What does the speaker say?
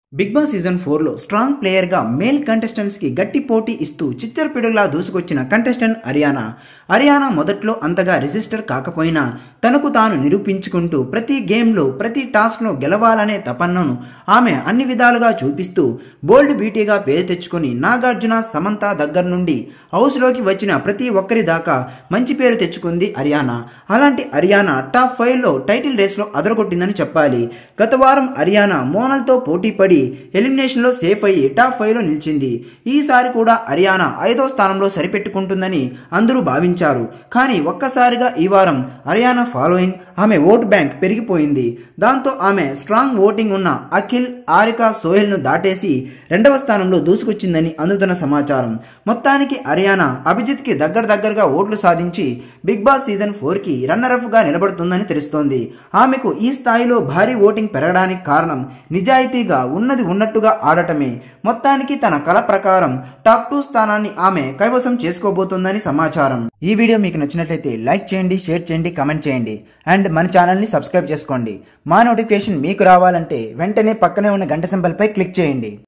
big boss season ఫోర్లో strong ప్లేయర్గా male కంటెస్టెంట్స్కి గట్టి పోటీ ఇస్తూ చిచ్చరపిడుగులా దూసుకొచ్చిన కంటెస్టెంట్ అరియానా అరియానా మొదట్లో అంతగా రిజిస్టర్ కాకపోయినా తనకు తాను నిరూపించుకుంటూ ప్రతి గేమ్లో ప్రతి టాస్క్లో గెలవాలనే తపన్నను ఆమె అన్ని విధాలుగా చూపిస్తూ బోల్డ్ బ్యూటీగా పేరు తెచ్చుకొని నాగార్జున సమంత దగ్గర నుండి హౌస్లోకి వచ్చిన ప్రతి ఒక్కరి దాకా మంచి పేరు తెచ్చుకుంది అరియానా అలాంటి అరియానా టాప్ ఫైవ్లో టైటిల్ రేస్లో అదరగొట్టిందని చెప్పాలి గత వారం అరియానా మోనల్తో పోటీ పడి ఎలిమినేషన్లో సేఫ్ అయ్యి టాప్ ఫైవ్లో నిలిచింది ఈసారి కూడా అరియానా ఐదో స్థానంలో సరిపెట్టుకుంటుందని అందరూ భావించారు కానీ ఒక్కసారిగా ఈ వారం అరియానా ఫాలోయింగ్ ఆమె ఓట్ బ్యాంక్ పెరిగిపోయింది దాంతో ఆమె స్ట్రాంగ్ ఓటింగ్ ఉన్న అఖిల్ ఆరిక సోహెల్ను దాటేసి రెండవ స్థానంలో దూసుకొచ్చిందని అందుతున్న సమాచారం మొత్తానికి అరియానా అభిజిత్కి దగ్గర దగ్గరగా ఓట్లు సాధించి బిగ్ బాస్ సీజన్ ఫోర్కి రన్నరఫ్గా నిలబడుతుందని తెలుస్తోంది ఆమెకు ఈ స్థాయిలో భారీ ఓటింగ్ పెరగడానికి కారణం నిజాయితీగా ఉన్నది ఉన్నట్టుగా ఆడటమే మొత్తానికి తన కల ప్రకారం టాప్ టూ స్థానాన్ని ఆమె కైవసం చేసుకోబోతోందని సమాచారం ఈ వీడియో మీకు నచ్చినట్లయితే లైక్ చేయండి షేర్ చేయండి కమెంట్ చేయండి అండ్ మన ఛానల్ని సబ్స్క్రైబ్ చేసుకోండి మా నోటిఫికేషన్ మీకు రావాలంటే వెంటనే పక్కనే ఉన్న గంట సింబల్పై క్లిక్ చేయండి